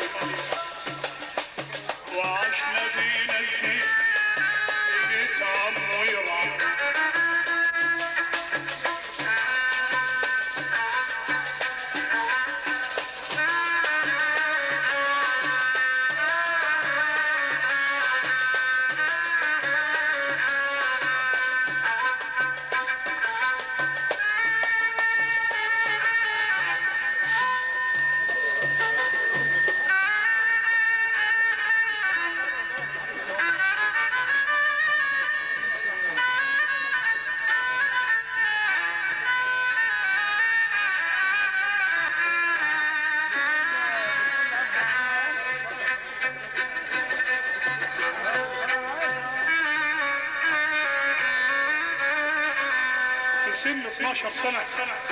وعشنا بينا الزين يتعب ويرعى في سن 12 سنة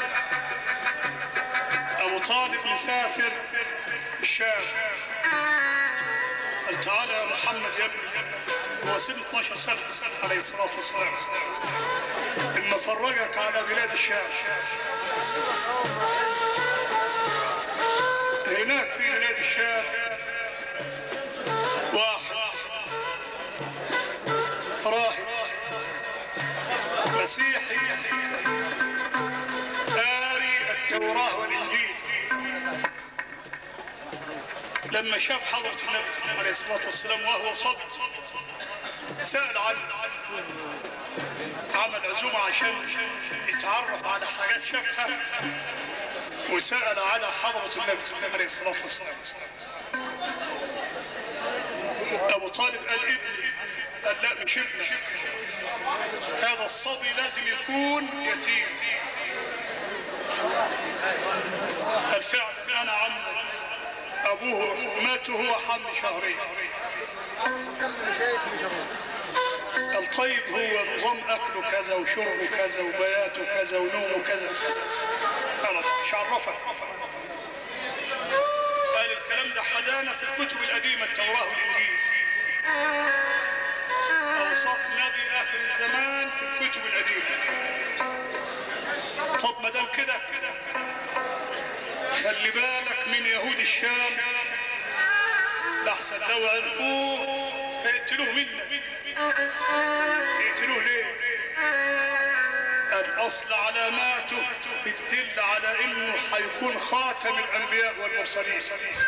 أبو طالب مسافر الشام قال تعالى يا محمد يا ابني هو سن 12 سنة عليه الصلاة والسلام إما فرجك على بلاد الشام هناك في بلاد الشام واحد راهب مسيحي قاري التوراة والإنجيل لما شاف حضرة النبي عليه الصلاة والسلام وهو صبي سأل عنه عمل عزومة عشان يتعرف على حاجات شافها وسأل على حضرة النبي عليه الصلاة والسلام أبو طالب قال ابني قال لا مش ابني هذا الصبي لازم يكون يتيم الفعل انا عم ابوه مات وهو حمل شهرين قال طيب هو نظام اكله كذا وشربه كذا وبياته كذا ونومه كذا انا مش عرفك قال الكلام ده حدانا في الكتب القديمه التوراه والانجيل اوصاف نبي اخر الزمان في الكتب القديمه طب ما دام كده خلي بالك من يهود الشام لحسن لو عرفوه هيقتلوه منا يقتلوه ليه الاصل علاماته بتدل على انه حيكون خاتم الانبياء والمرسلين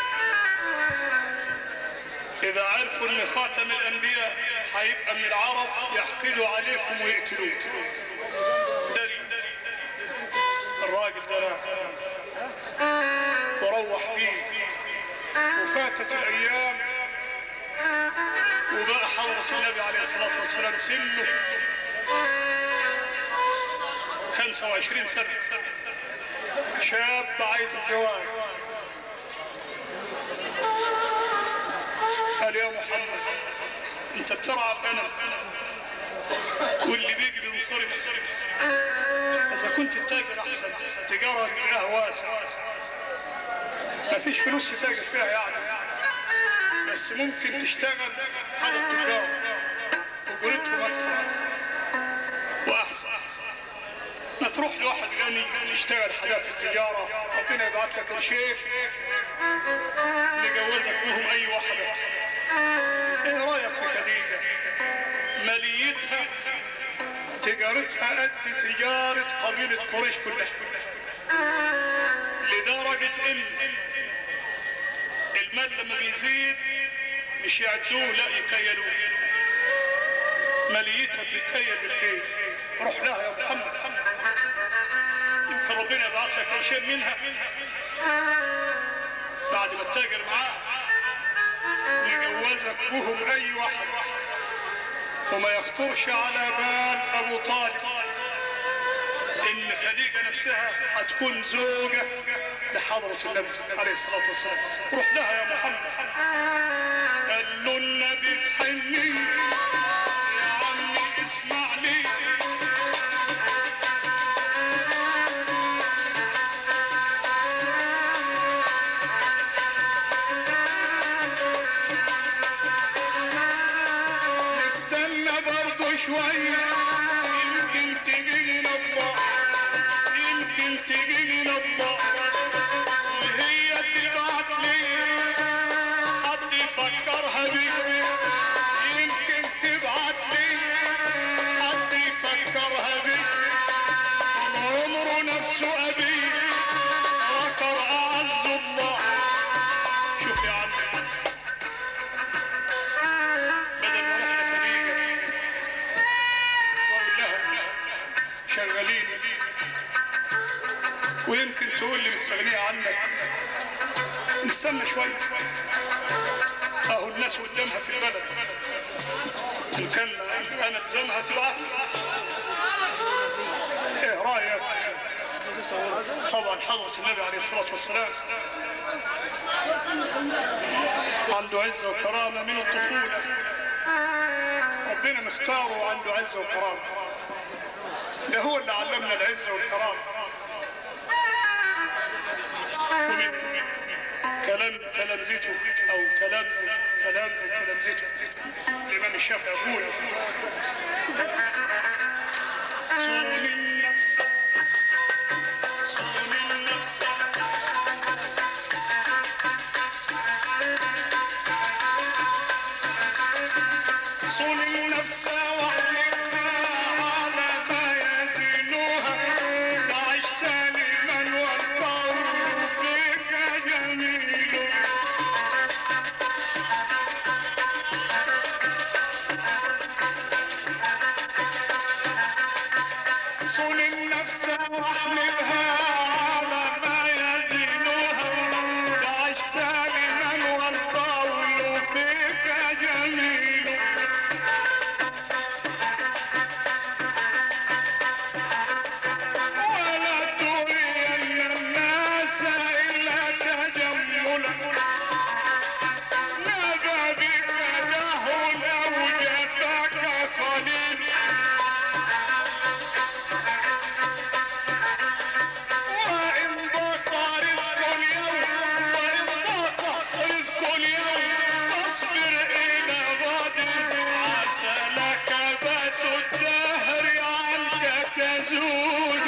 اذا عرفوا ان خاتم الانبياء هيبقى من العرب يحقدوا عليكم ويقتلوه دري الراجل ده راح وروح بيه وفاتت الايام وبقى حضرة النبي عليه الصلاة والسلام سنه 25 سنة شاب عايز الزواج قال يا محمد انت بترعى انا واللي بيجي بينصرف اذا كنت التاجر احسن تجارة رزقها واسع ما فيش فلوس تتاجر فيها يعني بس ممكن تشتغل على التجار اجرتهم اكتر واحسن ما تروح لواحد غني تشتغل حاجه في التجاره ربنا يبعت لك الشيخ نجوزك بهم اي واحده ايه رايك في خديجه ماليتها تجارتها قد تجاره قبيله قريش كلها لدرجه ان المال لما بيزيد مش يعدوه لا يكيلوه ماليتها بتتكيل بالكيل روح لها يا محمد يمكن ربنا يبعت لك شيء منها بعد ما تتاجر معاها نجوزك بهم اي واحد وما يخطرش على بال ابو طالب ان خديجه نفسها هتكون زوجه لحضره النبي عليه الصلاه والسلام روح لها يا محمد قال له النبي في حني يا عمي اسمع لي نستنى برضو شوية يمكن تجيني نبضة يمكن تجيني نبضة وهي تبعت لي ويمكن تقول لي مستغنية عنك نستنى شوية اهو الناس قدامها في البلد ان كان انا الزمها تبعت ايه رايك طبعا حضرة النبي عليه الصلاة والسلام عنده عزة وكرامة من الطفولة ربنا مختاره وعنده عزة وكرامة ده هو اللي علمنا العزة والكرامة ومن كلام تلامذته او تلامذة تلامذة تلامذته الامام الشافعي يقول صون النفس صون النفس صون النفس واحملها على ما يزينها تعش سالما والقول فيك جميل صون النفس واحملها على ما يزينها تعش سالما والقول فيك جميل ولا ترين الناس إلا تجملا نبى بك دهر أو جفاك قليل وإن ضاق رزق اليوم وإن ضاق رزق اليوم فاصبر إلى غد عسى لك بات الدهر عنك تزول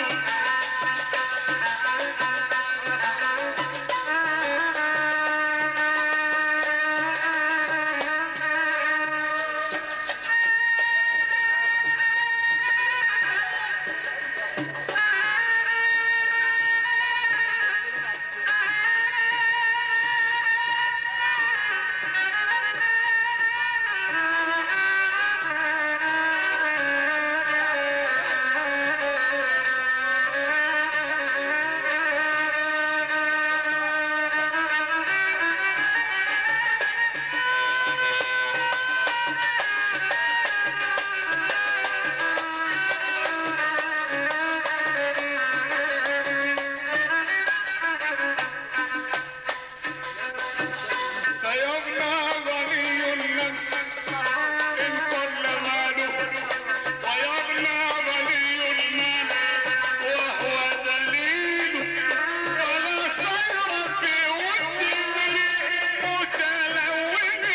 فيغنى غني النفس إن قل ماله ويغنى غني المال وهو ذليل ولا خير في ود امرئ متلون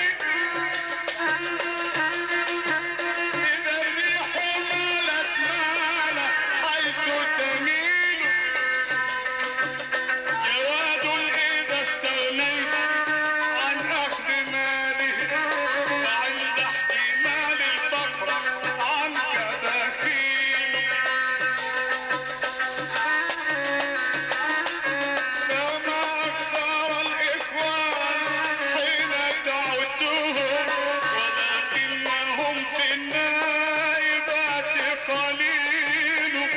إذا الريح مالت مال حيث تميل جواد إذا استغنيت عن أخذ ماله وعند احتمال الفقر عنك بخيل فما أكثر الإخوان حين تعدهم ولكنهم في النائبات قليل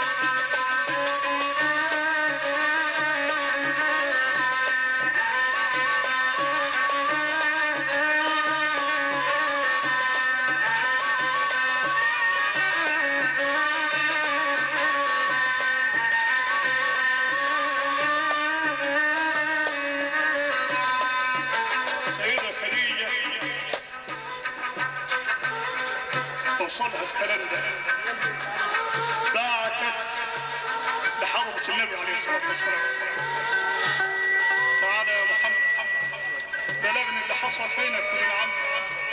السيدة خديجة وصلها الكلام ده بعتت لحضرة النبي عليه الصلاة والسلام تعالى يا محمد بلغني اللي حصل بينك وبين عمك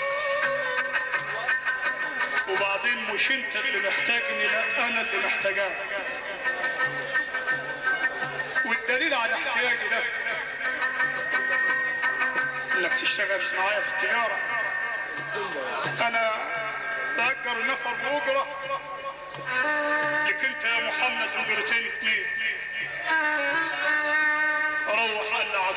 وبعدين مش انت اللي محتاجني لا انا اللي محتاجاك والدليل على احتياجي ده انك تشتغل معايا في التجارة انا بأجر نفر بأجرة لك انت يا محمد أجرتين اتنين روح قال لعم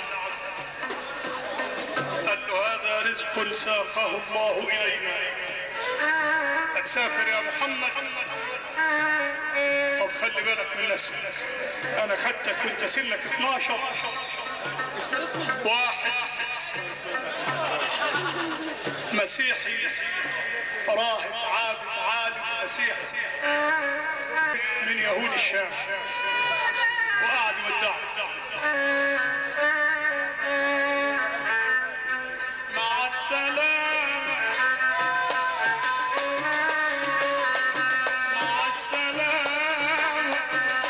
قال له هذا رزق ساقه الله إلينا هتسافر يا محمد طب خلي بالك من نفسك انا خدتك وانت سنك 12 واحد مسيحي راهب عابد عالم مسيحي من يهود الشام وقعد يودعه مع السلامة مع السلامة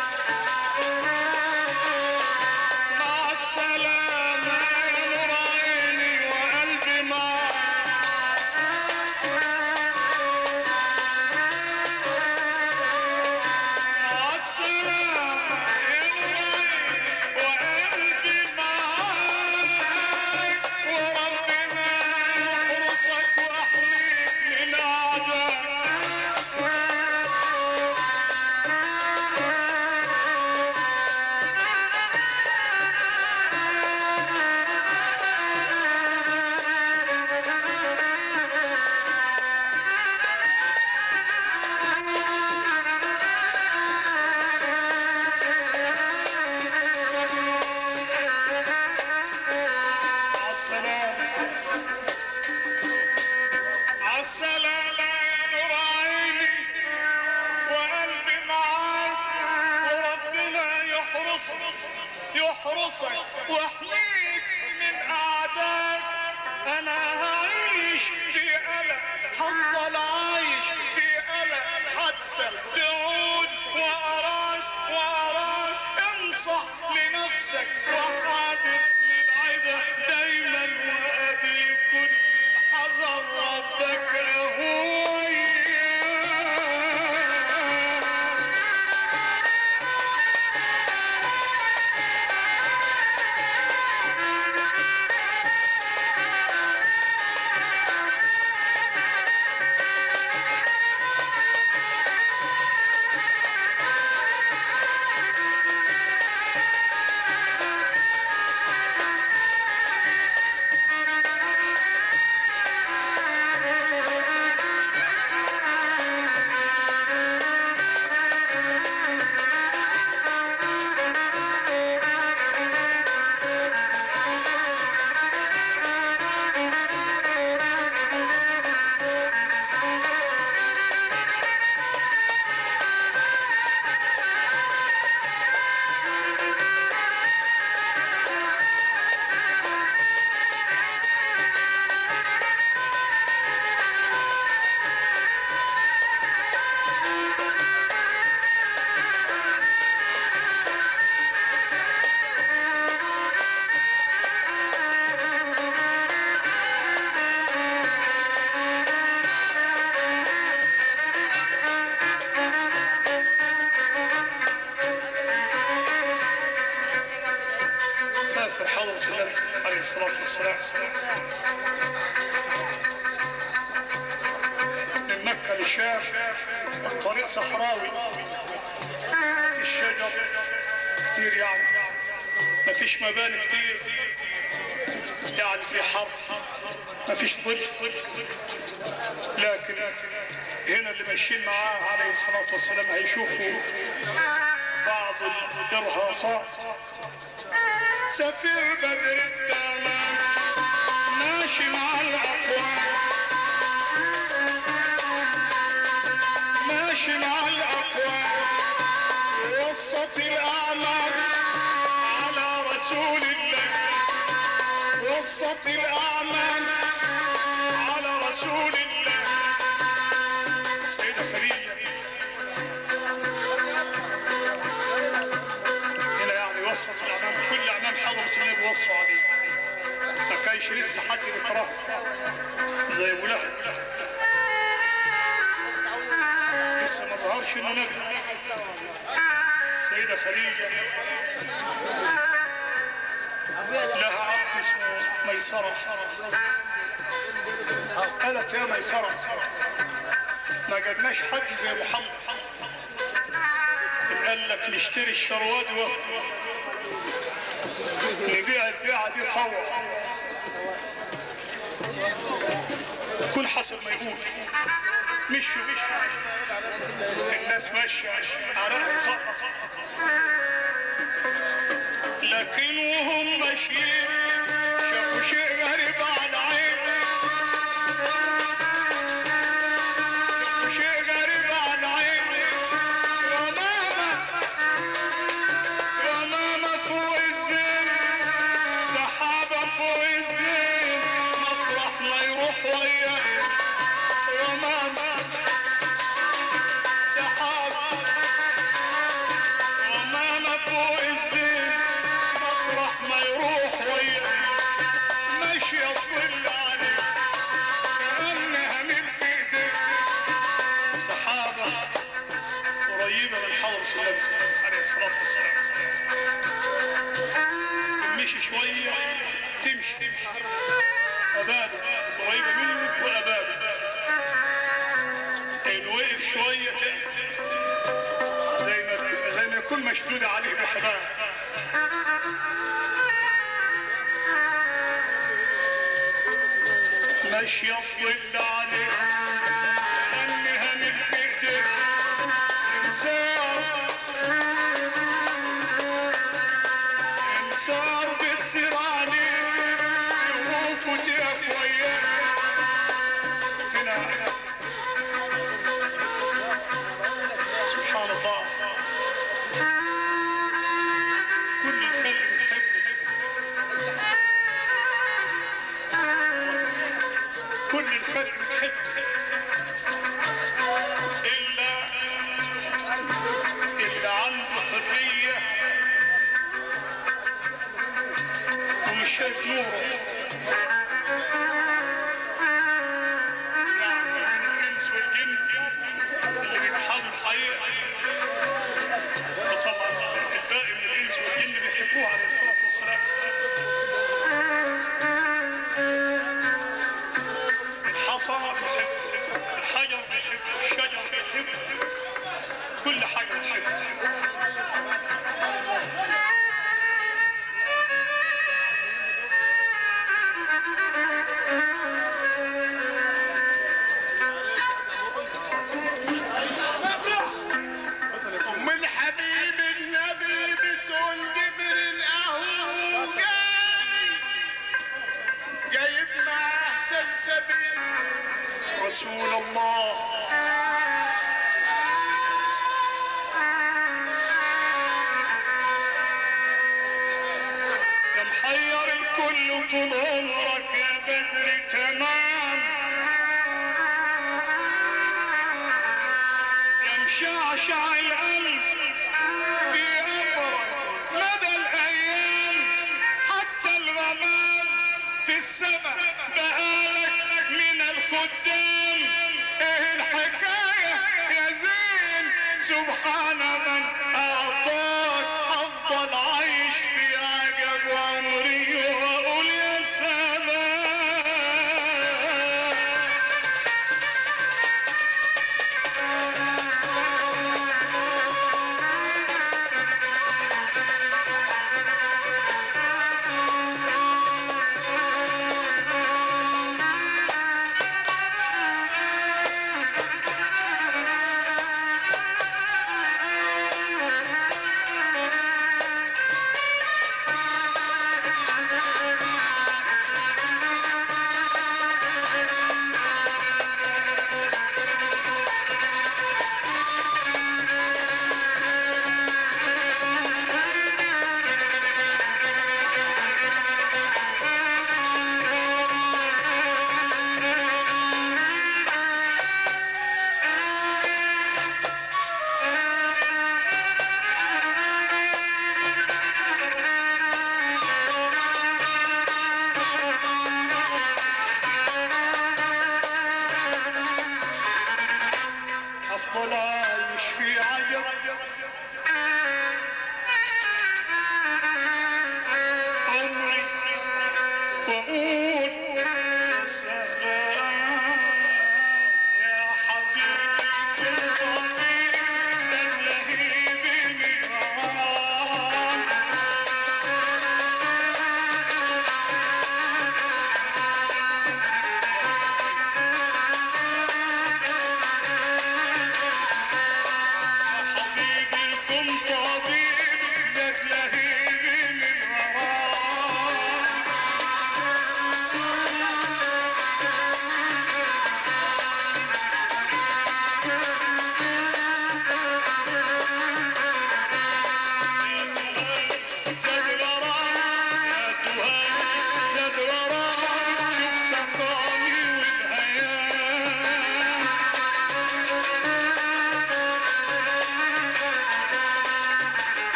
مع السلامة يا نور عيني وقلبي معاك مع السلامة يا نور عيني وقلبي معاك وربنا يحرسك ويحميك من أعدائك مع السلامة مع السلامة يا نور عيني وقلبي معاك وربنا يحرسك يحرسك واحميك من أعدائك أنا هعيش في قلق هفضل عايش في قلق حتى تعود وأراك وأراك انصح لنفسك وحاذر من عدا دايما وقبل كل حذر ربك هو سافر حضرة النبي عليه الصلاة والسلام من مكة للشام الطريق صحراوي في الشجر كتير يعني ما فيش مباني كتير يعني في حر ما فيش ظل لكن هنا اللي ماشيين معاه عليه الصلاة والسلام هيشوفوا بعض الإرهاصات سفير بدر التمام ماشي مع الأقوام ماشي مع الأقوام وسط الأعمال على رسول الله وسط الأعمال على رسول الله سيدة خديجة هنا يعني وسط الأمام كل أمام حضرة النبي وصوا عليه ما كانش لسه حد بيكرهه زي أبو لهب لسه ما ظهرش إنه نبي سيدة خديجة لها عبد اسمه ميسرة قالت يا ميسرة ما قدناش حد زي محمد قال لك نشتري الشرواد وفد نبيع البيعة دي طوع كل حسب ما يقول مشوا الناس ماشية عرقها يسقط لكن وهم ماشيين شافوا شيء غريب على عين شافوا شيء غريب على عين وماما وماما فوق الزين سحابة فوق الزين مطرح ما يروح وياه وماما سحابة وماما فوق الزين مطرح ما يروح وياه ماشية تظل عليه كأنها من ايديه السحابة قريبة من حضرة النبي عليه الصلاة والسلام تمشي شوية تمشي أبابة قريبة منه وأبابة إن وقف شوية تقف زي ما زي ما يكون مشدود عليه بحبال ماشية تظل عليه كأنها من ايديه انسان انسان بتصير عليه يوقف وتقف وياه هنا سبحان الله كل الخلق بتحبه كل الخلق بتحبه إلا اللي عنده حرية ومش شايف نوره يعني من الإنس والجن اللي بيتحاولوا الحقيقة وطبعا الباقي من الإنس والجن بيحبوه عليه الصلاة والسلام الحصى بيحبه الحجر بيحبه الشجر بيحبه كل حاجة بتحبه ام الحبيب النبي بتقول جبريل اهو جاي جايب معاه احسن سبيل رسول الله يا محير الكل طول عمرك يا بدر تمام يا مشعشع القلب في امرك مدى الايام حتى الغمام في السماء بقالك من الخدام ايه الحكايه يا زين سبحان من اعطاك افضل عيش في عجب عمري واقول يا سلام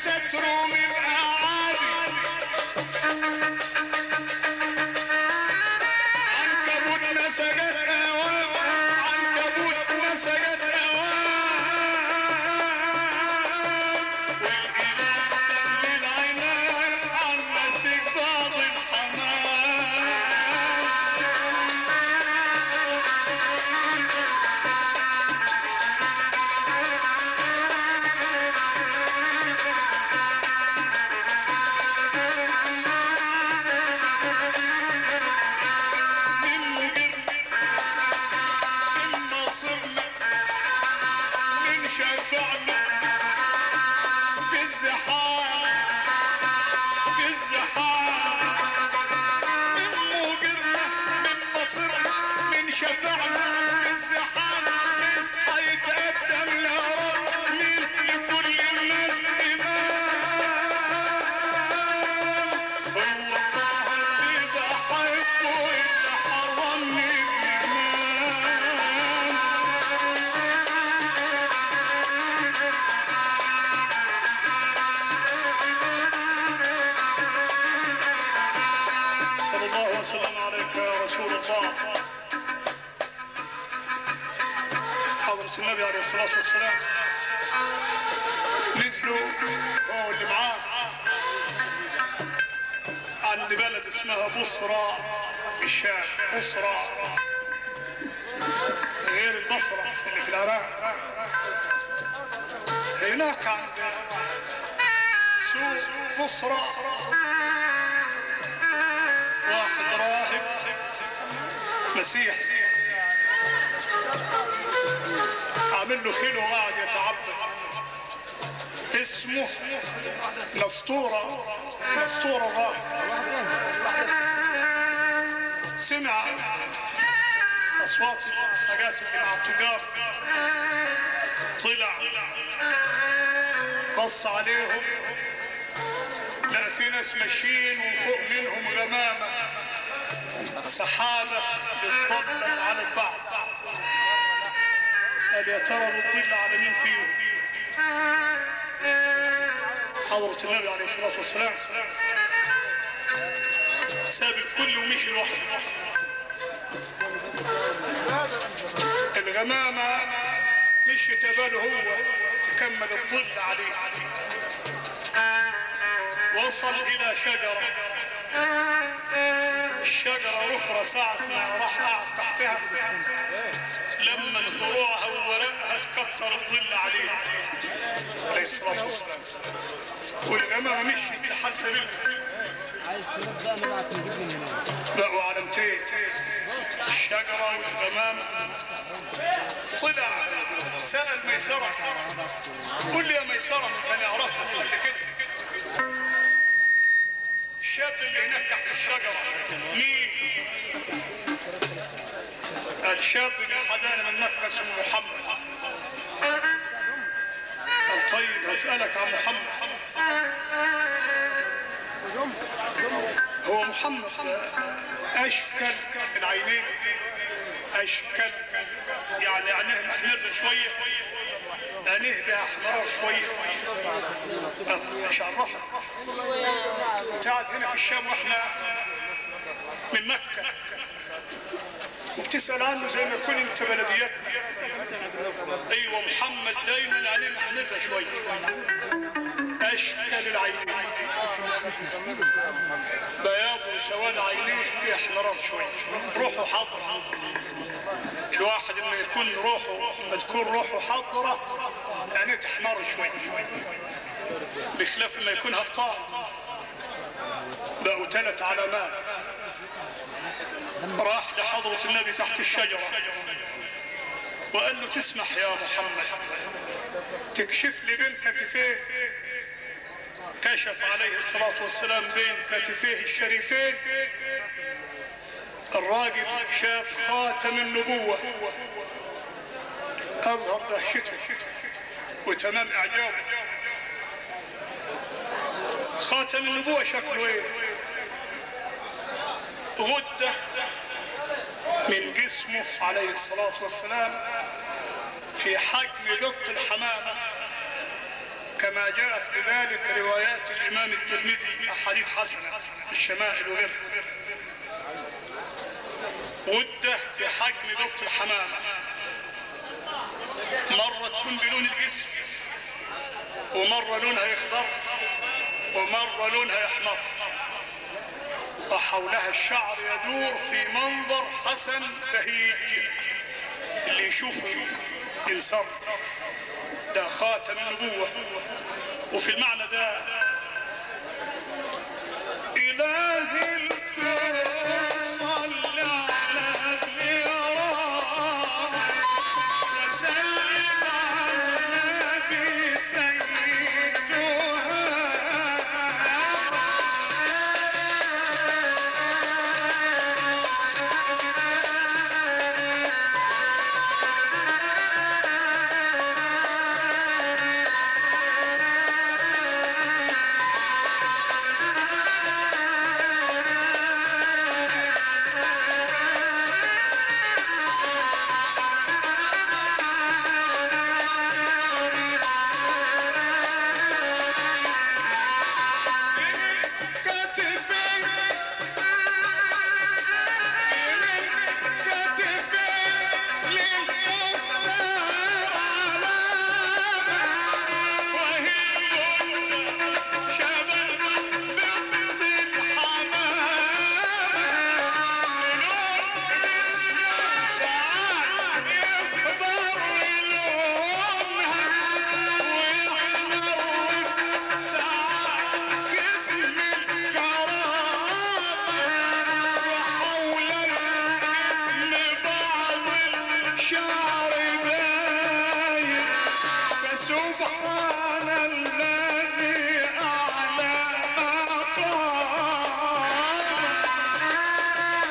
ستره من اعادي عنكبوت مسجت اوام عنكبوت مسجت اوام والاله تملي العنان عن مسك بعض الحمام من مجر من ناصرنا من شفعنا في الزحام في الزحام من مجرنا من ناصرنا من شفعنا في الزحام من هيتقدم لرب من لكل الناس إمام هو طه اللي بحبه اللي حرمني الإيمان صلى الله وسلم عليك يا رسول الله حضرة النبي عليه الصلاة والسلام نزلوا هو اللي معاه عند بلد اسمها بصرى بالشام بصرى غير البصرة اللي في العراق هناك عند سوق بصرى واحد راهب مسيح عامل له خيل وقاعد يتعبد اسمه نسطورة نسطورة الراهب سمع أصوات حاجات اللي مع التجار طلع بص عليهم لا في ناس ماشيين وفوق منهم غمامة سحابة بتطلع على البعض قال يا ترى بتطل على مين فيهم حضرة النبي عليه الصلاة والسلام ساب الكل ومشي لوحده الغمامة مش يتباله هو تكمل الظل عليه وصل إلى شجرة الشجرة أخرى ساعة ما راح قعد تحتها لما فروعها وورقها تكتر الظل عليه عليه الصلاة والسلام والغمامة مشيت لحد سبيلها عايز شرب بقى نبعت نجيب من هناك بقوا علامتين الشجرة والغمامة طلع سأل ميسرة قل لي يا ميسرة كان يعرفه قبل كده الشاب اللي هناك تحت الشجرة مين؟ الشاب اللي حدانا من مكة اسمه محمد قال طيب هسألك عن محمد هو محمد أشكل العينين أشكل يعني عينيه محمرة شوية عينيه بها أحمر شوية أه، مش عرفها أنت قاعد هنا في الشام وإحنا من مكة وبتسأل عنه زي ما يكون أنت بلدياتنا أيوة محمد دايما عينيه محمرة شوية أشكل العينين بياض وسواد عينيه بيحمران شوي روحه حاضرة الواحد لما يكون روحه لما تكون روحه حاضرة يعني تحمر شوي بخلاف لما يكون هبطان بقوا ثلاث علامات راح لحضرة النبي تحت الشجرة وقال له تسمح يا محمد تكشف لي بين كتفيه كشف عليه الصلاة والسلام بين كتفيه الشريفين الراجل شاف خاتم النبوة أظهر دهشته وتمام إعجابه خاتم النبوة شكله إيه؟ غدة من جسمه عليه الصلاة والسلام في حجم بط الحمامة كما جاءت بذلك روايات الإمام الترمذي أحاديث حسنة في الشمائل وغيرها غدة في حجم بط الحمامة مرة تكون بلون الجسم ومرة لونها يخضر ومرة لونها يحمر وحولها الشعر يدور في منظر حسن بهيج اللي يشوفه ينصر ده خاتم النبوة وفي المعنى ده إله الكون صل على اليرام وسلم على النبي سيدها سبحان الذي أعلى مقام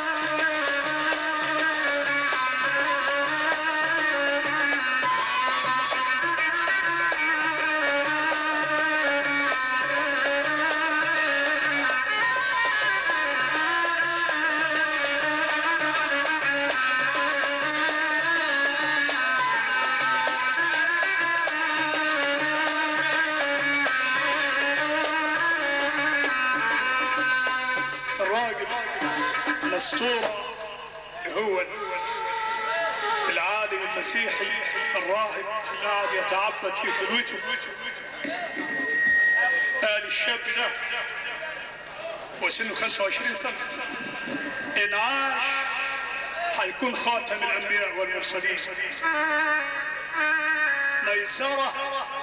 الراجل الاسطوره هو العالم المسيحي الراهب اللي قاعد يتعبد في خلوته قال الشاب ده وسنه 25 سنه ان عاش هيكون خاتم الانبياء والمرسلين ميسره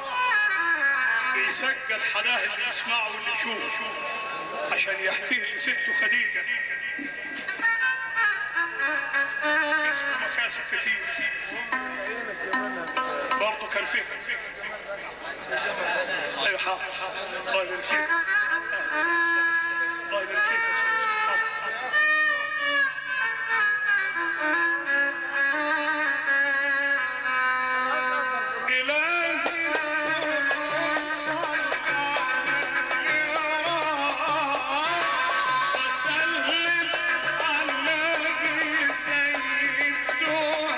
بيسجل حداه اللي يسمعه واللي يشوفه عشان يحكيه لسته خديجة اسمه مكاسب كتير برضه كان فيه ايوه حاضر الله يبارك فيك أهلا وسهلا. الله يبارك فيك يا أستاذ. حاضر. إلهي صل وسلم على النبي سيدها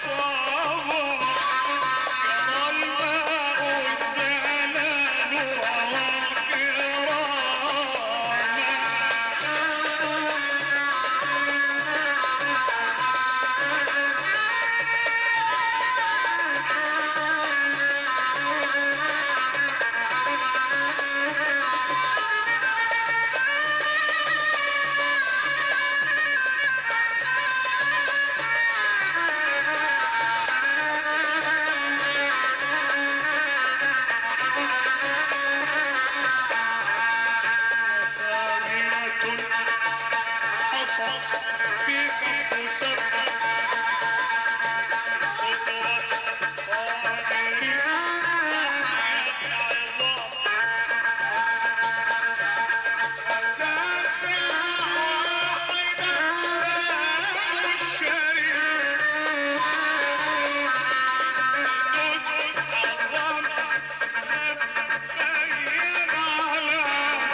الصبر جرى الماء الزلال روى الكرام ثامنة حصى في كف سبع قدرة قادر يدعي الله تاسع واحدة باب الشريف جزء الرمل مبين على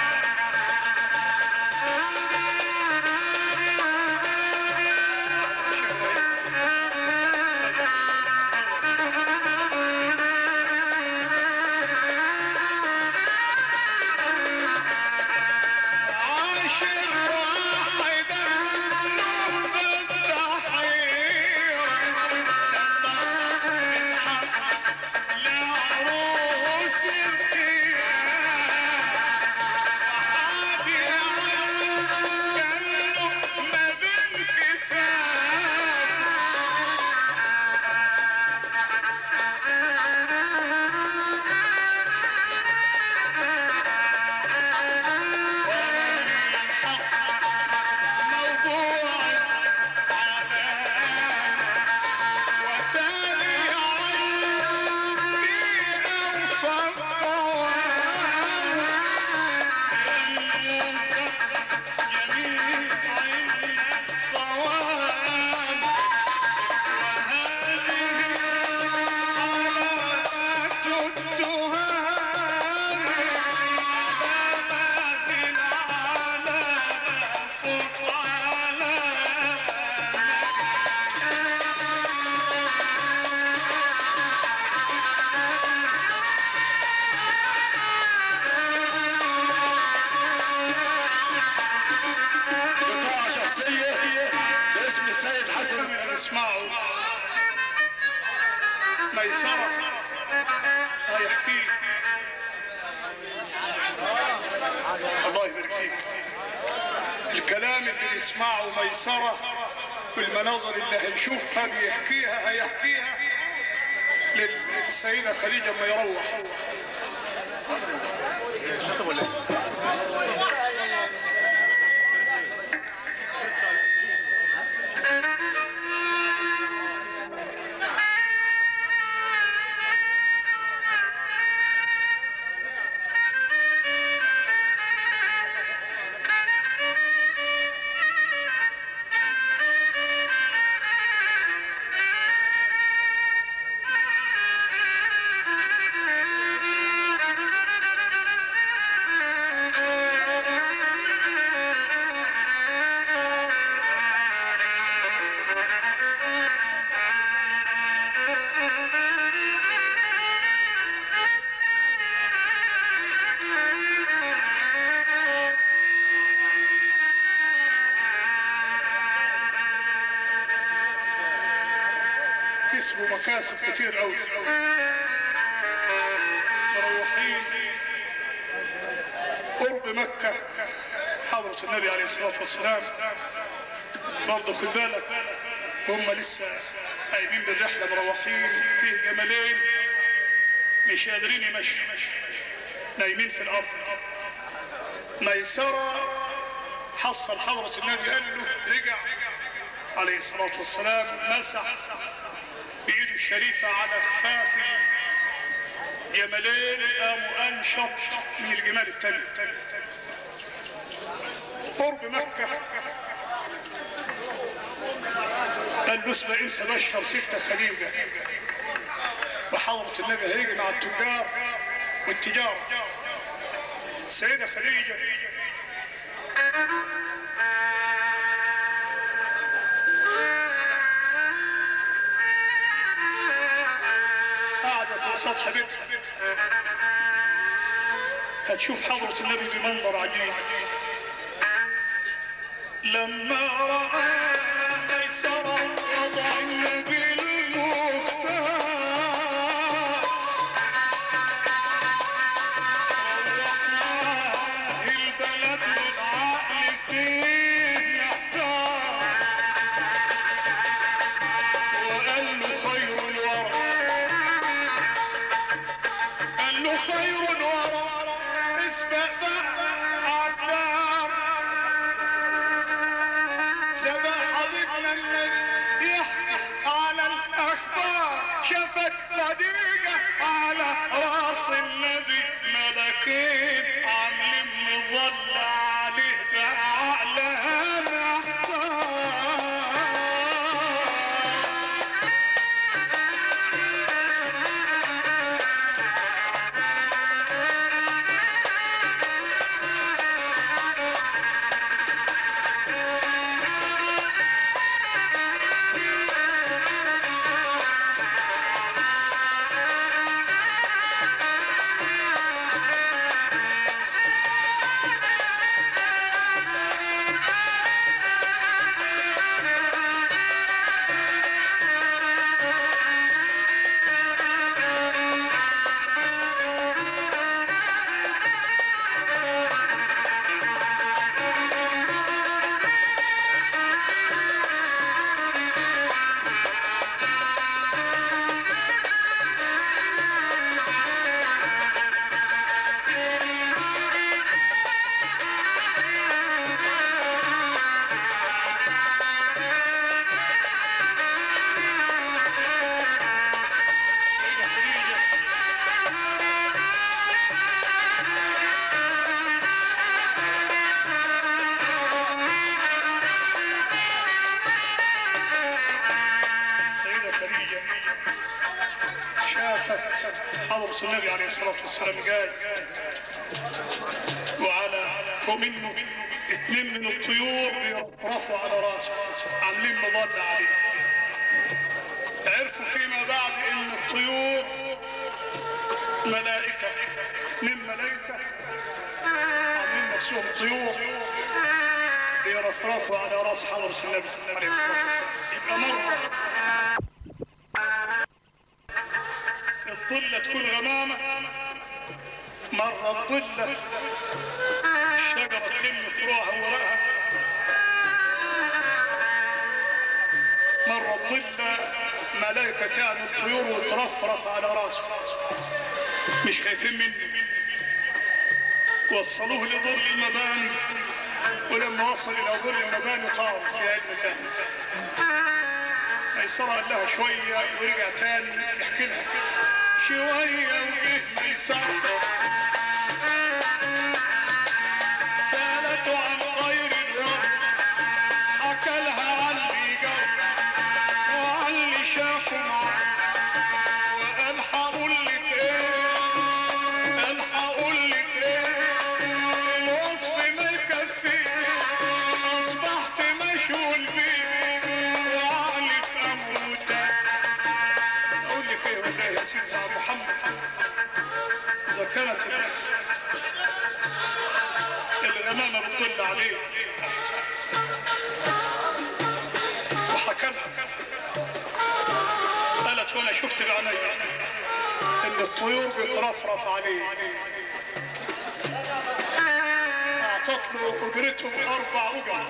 عاشر واحدة نفتح لعروس القيام وحادي كله ما بين كتاب موضوع علام وثاني عين في أوسط قوام ينوف جميع الناس قوام وهذه علامات التهام علامات على فوق علامات بطاقة شخصية باسم السيد حسن اسمعوا ميسرة هيحكي الله يبارك فيك الكلام اللي بيسمعه ميسرة والمناظر اللي هيشوفها بيحكيها هيحكيها للسيدة خديجة ما يروح كسبوا مكاسب كتير قوي مروحين قرب مكة حضرة النبي عليه الصلاة والسلام برضه خد بالك هم لسه قايمين بالرحلة مروحين فيه جملين مش قادرين يمشوا نايمين في الأرض ميسرة حصل حضرة النبي قال له رجع عليه الصلاة والسلام مسح بإيده الشريفة على خفاف جملين قاموا أنشط من الجمال التاني قرب مكة قال له اسمع انت بشر ستة خديجة وحضرة النبي هيجي مع التجار والتجارة السيدة خديجة سطح بيتها هتشوف حضرة النبي بمنظر عجيب لما رأى ميسرة وضع النبي المختار روحناه البلد والعقل فيه يحتار وقال له خير الورى قال له خير الورى اسبق بقى عالدار سبق حبيبنا النبي يحكي على الاخبار شافت خديجه على راس النبي ملكين عاملين مظل عليه بعقلها محتار سيدة خديجة شافت حضرة النبي عليه الصلاة والسلام جاي وعلى فوق منه اتنين من الطيور بيرفعوا على راسه عاملين مظلة عليه عرفوا فيما بعد ان الطيور ملائكة اتنين ملائكة عاملين نفسهم طيور بيرفرفوا على راس حضرة النبي عليه الصلاة والسلام يبقى مرة الظلة تكون غمامة مرة الظلة الشجرة تلم فروعها وورقها مرة الظلة ملائكة تعمل طيور وترفرف على راسه مش خايفين منه وصلوه لظل المباني ولما وصل الى ظل المباني طار في علم الله ميسرة قال لها شوية ورجع تاني يحكي لها شوية وجه ميسرة سألته عن خير الرب حكى لها عن اللي جرى وعن اللي شافه معاه وقال هقول لك ايه قال هقول لك ايه الوصف ما يكفي اصبحت مشغول بيه وعقلي في اموتك اقول لك ايه والله يا ست ابو محمد اذا كانت الغمامه بتطل عليه وحكى لها قالت وانا شفت بعيني ان الطيور بترفرف عليه اعطت له اجرته اربع اجر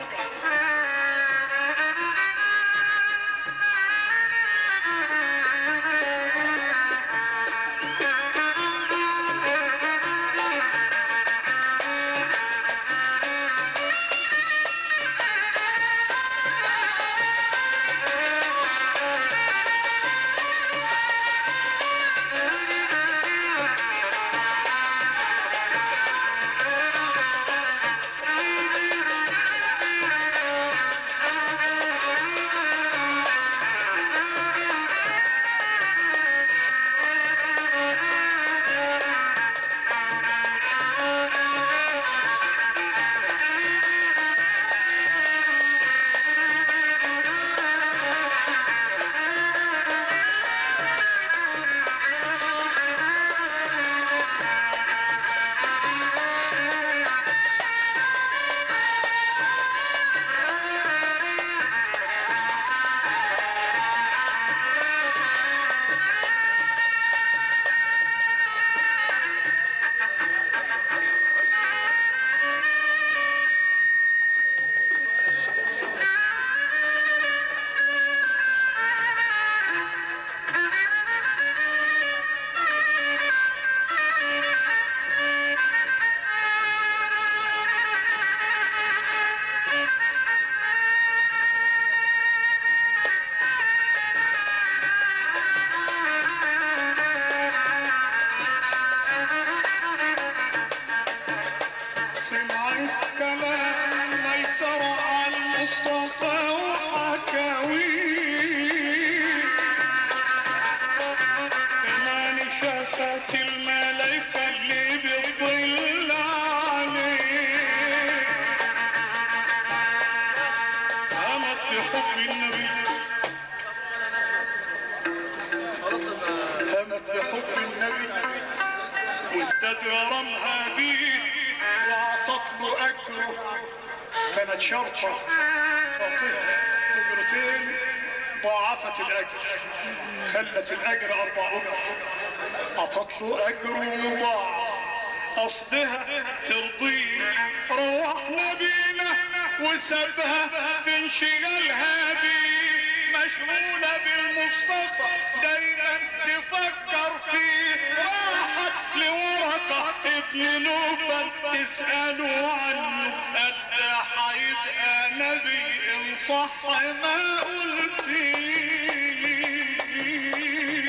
المصطفى وحكاويه كمان شافت الملايكة اللي بتضل عليه همت بحب النبي همت بحب النبي وازداد غرامها بيه واعطت له اجره كانت شرطه تعطيها اجرتين ضاعفت الاجر خلت الاجر اربع اجر اعطت له اجر مضاعف قصدها ترضيه روحنا بينا وسابها في انشغالها بيه مشغولة بالمصطفى دايما تفكر فيه راحت لورقة ابن نوفل تسأله عنه قد هيبقى نبي ان صح ما قلتيه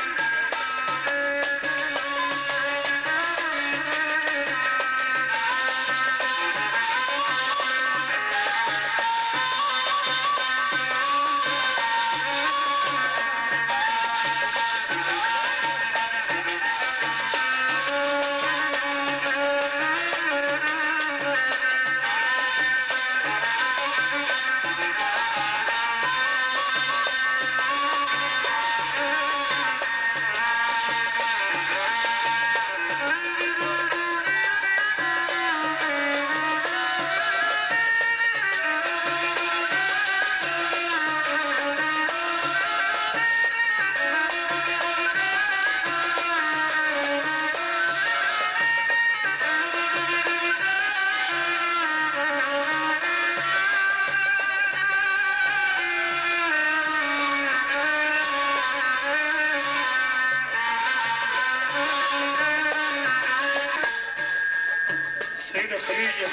السيدة خديجة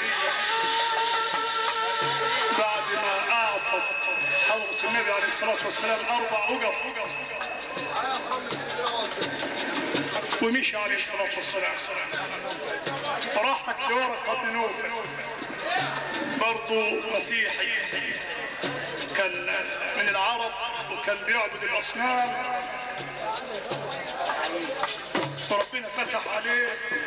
بعد ما أعطت حضرة النبي عليه الصلاة والسلام أربع أجر ومشي عليه الصلاة والسلام راحت لورقة بن نوفل برضو مسيحي كان من العرب وكان بيعبد الأصنام وربنا فتح عليه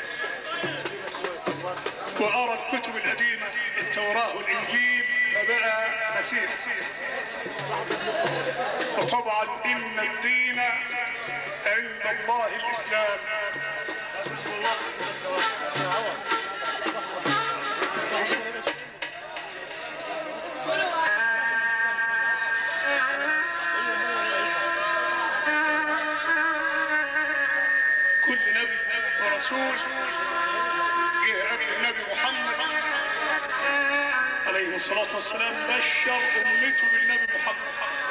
وقرا الكتب القديمة التوراة والإنجيل فبقى مسيح وطبعا إن الدين عند الله الإسلام كل نبي ورسول جه قبل النبي محمد عليه الصلاة والسلام بشر أمته بالنبي محمد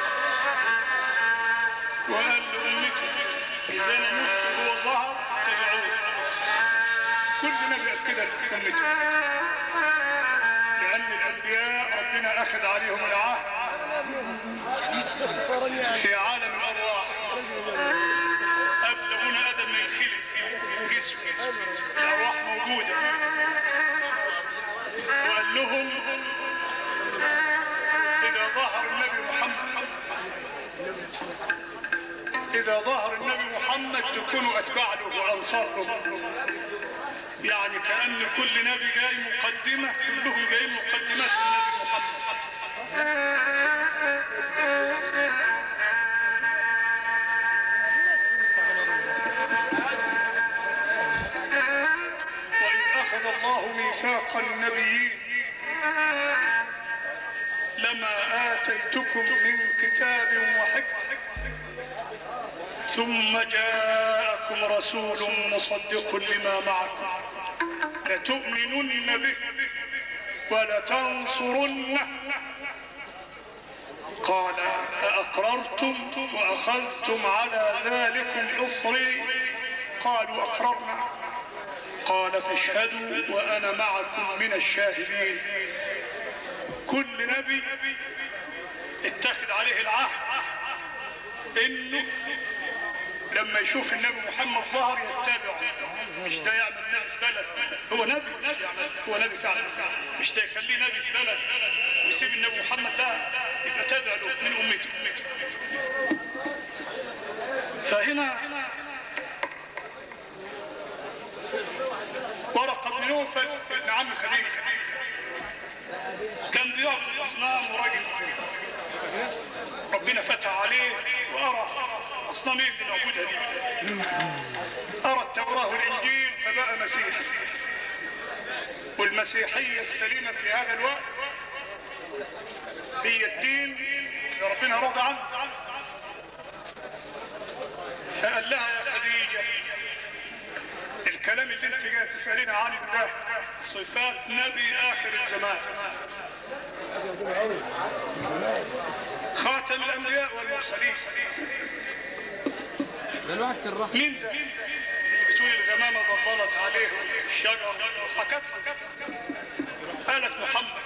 وقال لأمته إذا أنا مت وهو ظهر اتبعوه كل نبي قال كده لأمته لأن الأنبياء ربنا أخذ عليهم العهد في عالم الأرواح قبل أبونا آدم ما ينخلق جسم الأرواح موجودة وقال لهم إذا ظهر النبي محمد إذا ظهر النبي محمد تكونوا أتباع له وأنصار له يعني كأن كل نبي جاي مقدمة كلهم جايين مقدمات النبي محمد وإذ أخذ الله ميثاق النبيين لما آتيتكم من كتاب وحكمة ثم جاءكم رسول مصدق لما معكم لتؤمنن به ولتنصرنه قال أأقررتم وأخذتم على ذلكم إصري قالوا أقررنا قال فاشهدوا وأنا معكم من الشاهدين كل نبي اتخذ عليه العهد انه لما يشوف النبي محمد ظهر يتبعه مش ده يعمل نبي في بلد هو نبي مش يعمل هو نبي فعلا مش ده يخليه نبي في بلد يسيب النبي محمد لا يبقى تابع له من امته فهنا ورقة بن نوفل ابن عم خديجة كان بيعبد الأصنام وراجل ربنا فتح عليه وأرى أصنام إيه اللي موجودة دي أرى التوراة والإنجيل فبقى مسيح والمسيحية السليمة في هذا الوقت هي الدين اللي ربنا رضى عنه فقال لها يا خديجة الكلام اللي انت جاي تسألين عنه ده صفات نبي آخر الزمان خاتم الأنبياء والمرسلين ده الوقت الراحة مين ده؟ اللي بتقول الغمامة ضللت عليه الشجر حكت قالت محمد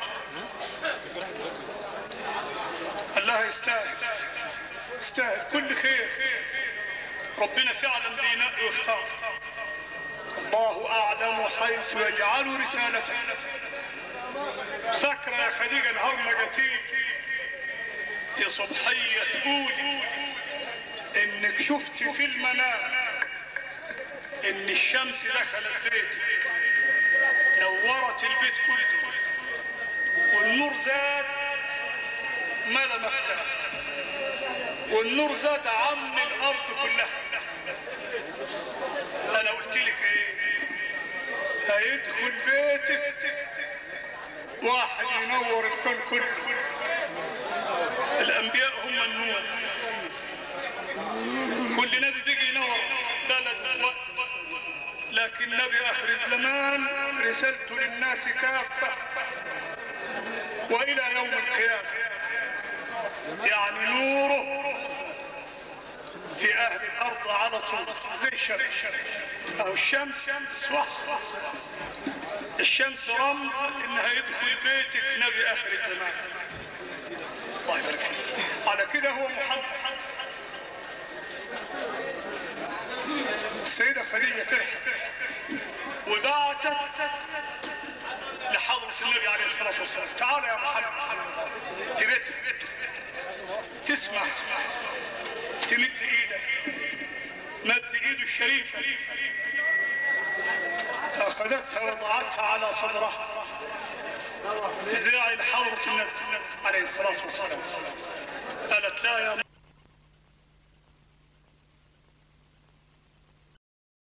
قال لها يستاهل يستاهل كل خير ربنا فعلا بينقي ويختار الله أعلم حيث يجعل رسالته فاكرة يا خديجة نهار ما جاتيك في صبحية تقولي انك شفت في المنام ان الشمس دخلت بيتك نورت البيت كله والنور زاد ملا مكة والنور زاد عم الارض كلها انا قلت لك ايه هيدخل بيتك واحد ينور الكون كله الانبياء هم النور كل نبي بيجي ينور بلد وقت لكن نبي اخر الزمان رسالته للناس كافه والى يوم القيامه يعني نوره في اهل الارض على طول زي الشمس او الشمس صح الشمس رمز انها يدخل بيتك نبي اخر الزمان الله يبارك فيك على كده هو محمد السيدة خديجة فرحت وبعتت لحضرة النبي عليه الصلاة والسلام تعال يا محمد في بيتك تسمع تمد ايدك مد ايده الشريفة اخذتها وضعتها على صدرها زاعي لحضرة النبي عليه الصلاة والسلام قالت لا يا